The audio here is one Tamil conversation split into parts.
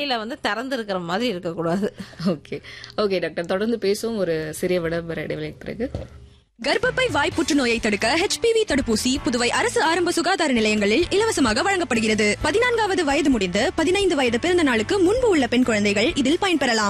தலையில வந்து திறந்து இருக்கிற மாதிரி இருக்கக்கூடாது ஓகே ஓகே டாக்டர் தொடர்ந்து பேசுவோம் ஒரு சிறிய விளம்பர இடைவெளிக்கு பிறகு கர்ப்பப்பை வாய் புற்றுநோயை தடுக்க ஹெச்பிவி தடுப்பூசி புதுவை அரசு ஆரம்ப சுகாதார நிலையங்களில் இலவசமாக வழங்கப்படுகிறது பதினான்காவது வயது முடிந்து பதினைந்து வயது பிறந்த நாளுக்கு முன்பு உள்ள பெண் குழந்தைகள் இதில் பயன்பெறலாம்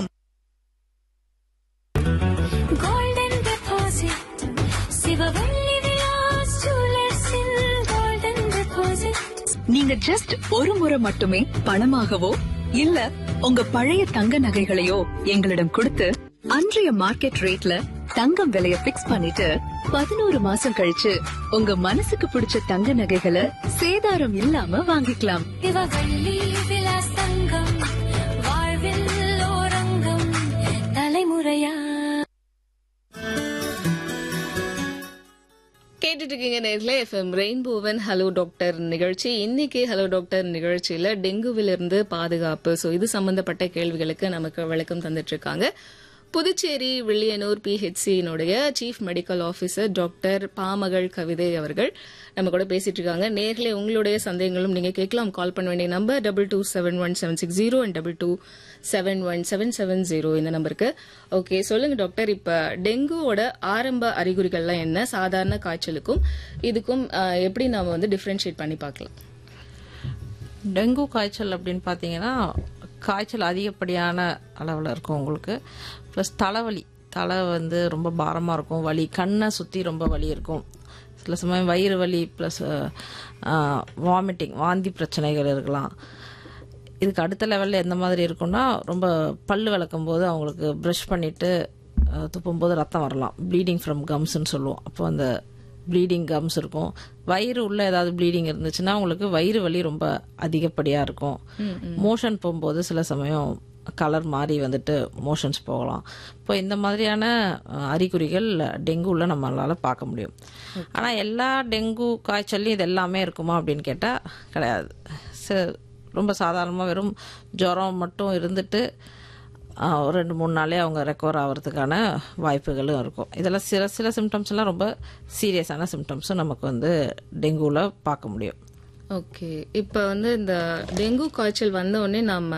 Golden deposit. சிவவள்ளி விலாஸ் ஜுவல்லர்ஸில் golden deposit. நீங்க ஜஸ்ட் ஒரு முறை மட்டுமே பணமாகவோ இல்ல உங்க பழைய தங்க நகைகளையோ எங்களிடம் கொடுத்து அன்றைய மார்க்கெட் ரேட்ல தங்கம் விலைய பிக்ஸ் பண்ணிட்டு பதினோரு மாசம் கழிச்சு உங்க மனசுக்கு பிடிச்ச தங்க நகைகளை சேதாரம் இல்லாம வாங்கிக்கலாம் சிவவள்ளி விலாஸ் தங்கம். வாழ்வில் ஓரங்கம். தலைமுறையா கேட்டுட்டு இருக்கீங்க நேரில் எஃப்எம் ரெயின்போவன் ஹலோ டாக்டர் நிகழ்ச்சி இன்னைக்கு ஹலோ டாக்டர் நிகழ்ச்சியில டெங்குவிலிருந்து பாதுகாப்பு ஸோ இது சம்பந்தப்பட்ட கேள்விகளுக்கு நமக்கு விளக்கம் தந்துட்டு இருக்காங்க புதுச்சேரி வில்லியனூர் பிஹெச்சியினுடைய chief medical officer doctor Pamagal Kavithai அவர்கள் நம்ம கூட பேசிட்டு இருக்காங்க நேர்ல உங்களுடைய சந்தேகங்களும் நீங்க கேட்கலாம் கால் பண்ண வேண்டிய number double two seven one seven six zero and double two seven one seven seven zero இந்த நம்பருக்கு ஓகே சொல்லுங்க டாக்டர் இப்ப டெங்குவோட ஆரம்ப அறிகுறிகள்லாம் என்ன சாதாரண காய்ச்சலுக்கும் இதுக்கும் அஹ், எப்படி நாம வந்து டிஃபரன்ஷியேட் பண்ணி பார்க்கலாம் டெங்கு காய்ச்சல் அப்படின்னு பார்த்தீங்கன்னா காய்ச்சல் அதிகப்படியான அளவில் இருக்கும் உங்களுக்கு ப்ளஸ் தலைவலி தலை வந்து ரொம்ப பாரமாக இருக்கும் வலி கண்ணை சுற்றி ரொம்ப வலி இருக்கும் சில சமயம் வயிறு வலி ப்ளஸ் வாமிட்டிங் வாந்தி பிரச்சனைகள் இருக்கலாம் இதுக்கு அடுத்த லெவலில் எந்த மாதிரி இருக்கும்னா ரொம்ப பல்லு விளக்கும் போது அவங்களுக்கு ப்ரஷ் பண்ணிட்டு அஹ், துப்பும்போது ரத்தம் வரலாம் ப்ளீடிங் ஃப்ரம் கம்ஸ்ன்னு சொல்லுவோம் அப்போ அந்த ப்ளீடிங் கம்ஸ் இருக்கும் வயிறு உள்ள ஏதாவது ப்ளீடிங் இருந்துச்சுன்னா உங்களுக்கு வயிறு வலி ரொம்ப அதிகப்படியாக இருக்கும் மோஷன் போகும்போது சில சமயம் கலர் மாறி வந்துட்டு மோஷன்ஸ் போகலாம் இப்போ இந்த மாதிரியான அஹ், அறிகுறிகள் டெங்குவில் நம்மளால பார்க்க முடியும் ஆனால் எல்லா டெங்கு காய்ச்சல்லையும் இது எல்லாமே இருக்குமா அப்படின்னு கேட்டால் கிடையாது ச- ரொம்ப சாதாரணமாக வெறும் ஜுரம் மட்டும் இருந்துட்டு ஆஹ், ஒரு ரெண்டு மூணு நாளே அவங்க ரெக்கவர் ஆகிறதுக்கான வாய்ப்புகளும் இருக்கும் இதெல்லாம் சில சில சிம்டம்ஸ் எல்லாம் ரொம்ப சீரியஸான சிம்டம்ஸும் நமக்கு வந்து டெங்குவில் பார்க்க முடியும் ஓகே இப்போ வந்து இந்த டெங்கு காய்ச்சல் வந்த உடனே நாம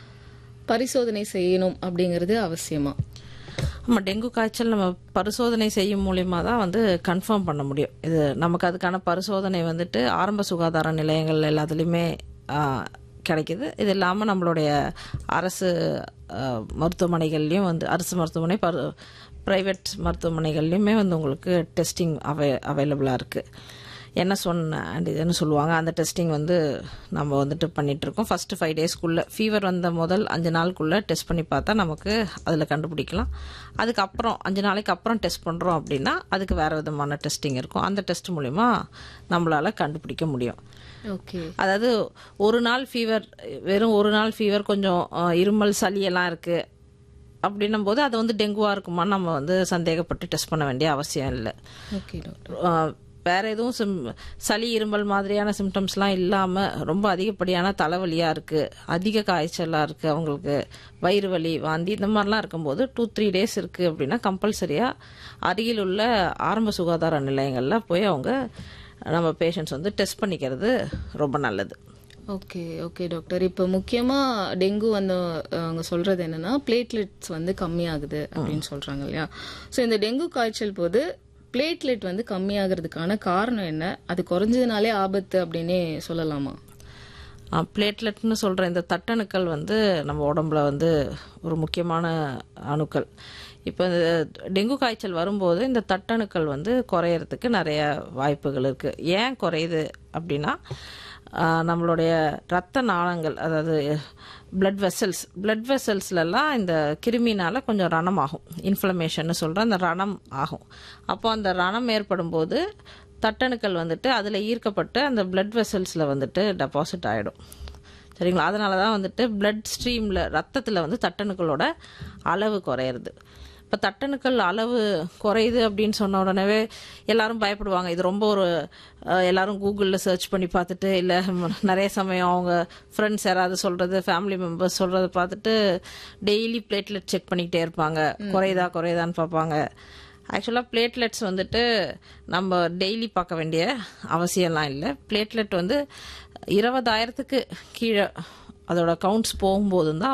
பரிசோதனை செய்யணும் அப்படிங்கிறது அவசியமா ஆமாம் டெங்கு காய்ச்சல் நம்ம பரிசோதனை செய்யும் மூலியமாக தான் வந்து கன்ஃபார்ம் பண்ண முடியும் இது நமக்கு அதுக்கான பரிசோதனை வந்துட்டு ஆரம்ப சுகாதார நிலையங்கள் எல்லாத்துலேயுமே கிடைக்குது இது இல்லாமல் நம்மளுடைய அரசு ஆ, மருத்துவமனைகள்லையும் வந்து அரசு மருத்துவமனை பரு ப்ரைவேட் மருத்துவமனைகள்லையுமே வந்து உங்களுக்கு டெஸ்டிங் அவை அவைலபிளாக இருக்குது என்எஸ் ஒன் அண்ட் இதுன்னு சொல்லுவாங்க அந்த டெஸ்டிங் வந்து நம்ம வந்துட்டு பண்ணிட்டு இருக்கோம் ஃபர்ஸ்ட் ஃபைவ் டேஸ்க்குள்ள ஃபீவர் வந்த முதல் அஞ்சு நாளுக்குள்ள டெஸ்ட் பண்ணி பார்த்தா நமக்கு அதில் கண்டுபிடிக்கலாம் அதுக்கப்புறம் அஞ்சு நாளைக்கு அப்புறம் டெஸ்ட் பண்ணுறோம் அப்படின்னா அதுக்கு வேற விதமான டெஸ்டிங் இருக்கும் அந்த டெஸ்ட் மூலிமா நம்மளால கண்டுபிடிக்க முடியும் ஓகே அதாவது ஒரு நாள் ஃபீவர் வெறும் ஒரு நாள் ஃபீவர் கொஞ்சம் அஹ், இருமல் சளி எல்லாம் இருக்கு அப்படின்னும் போது அது வந்து டெங்குவா இருக்குமான்னு நம்ம வந்து சந்தேகப்பட்டு டெஸ்ட் பண்ண வேண்டிய அவசியம் இல்லை ஓகே டாக்டர் ஆஹ் வேற எதுவும் சிம் சளி இருமல் மாதிரியான சிம்டம்ஸ்லாம் இல்லாமல் ரொம்ப அதிகப்படியான தலைவலியாக இருக்குது அதிக காய்ச்சலாக இருக்குது அவங்களுக்கு வயிறு வலி வாந்தி இந்த மாதிரிலாம் இருக்கும்போது டூ த்ரீ டேஸ் இருக்குது அப்படின்னா கம்பல்சரியாக அருகில் உள்ள ஆரம்ப சுகாதார நிலையங்களில் போய் அவங்க நம்ம பேஷண்ட்ஸ் வந்து டெஸ்ட் பண்ணிக்கிறது ரொம்ப நல்லது ஓகே ஓகே டாக்டர் இப்போ முக்கியமா டெங்கு வந்து அஹ், அவங்க சொல்றது என்னன்னா பிளேட்லெட்ஸ் வந்து கம்மியாகுது அப்படின்னு சொல்றாங்க இல்லையா ஸோ இந்த டெங்கு காய்ச்சல் போது பிளேட்லெட் வந்து கம்மியாகிறதுக்கான காரணம் என்ன அது குறைஞ்சதுனாலே ஆபத்து அப்படின்னே சொல்லலாமா பிளேட்லெட்னு சொல்கிற இந்த தட்டணுக்கள் வந்து நம்ம உடம்புல வந்து ஒரு முக்கியமான அணுக்கள் இப்போ இந்த டெங்கு காய்ச்சல் வரும்போது இந்த தட்டணுக்கள் வந்து குறையறதுக்கு நிறைய வாய்ப்புகள் இருக்குது ஏன் குறையுது அப்படின்னா ஆஹ், நம்மளுடைய ரத்த நாளங்கள் அதாவது பிளட் வெசல்ஸ் பிளட் வெசல்ஸ்லலாம் இந்த கிருமினால கொஞ்சம் ரணம் ஆகும் இன்ஃப்ளமேஷன் சொல்கிற அந்த ரணம் ஆகும் அப்போ அந்த ரணம் ஏற்படும் போது தட்டணுக்கள் வந்துட்டு அதில் ஈர்க்கப்பட்டு அந்த பிளட் வெசல்ஸில் வந்துட்டு டெபாசிட் ஆகிடும் சரிங்களா அதனால தான் வந்துட்டு பிளட் ஸ்ட்ரீமில் ரத்தத்தில் வந்து தட்டணுக்களோட அளவு குறையிறது இப்போ தட்டணுக்கள் அளவு குறையுது அப்படின்னு சொன்ன உடனே எல்லாரும் பயப்படுவாங்க இது ரொம்ப ஒரு அஹ், எல்லாரும் கூகுளில் சர்ச் பண்ணி பார்த்துட்டு இல்லை நிறைய சமயம் அவங்க ஃப்ரெண்ட்ஸ் யாராவது சொல்கிறது ஃபேமிலி மெம்பர்ஸ் சொல்கிறத பார்த்துட்டு டெய்லி பிளேட்லெட் செக் பண்ணிக்கிட்டே இருப்பாங்க குறையுதா குறையுதான்னு பார்ப்பாங்க ஆக்சுவலாக பிளேட்லெட்ஸ் வந்துட்டு நம்ம டெய்லி பார்க்க வேண்டிய அவசியம்லாம் இல்லை பிளேட்லெட் வந்து இருபதாயிரத்துக்கு கீழே அதோட கவுண்ட்ஸ் போகும்போது தான்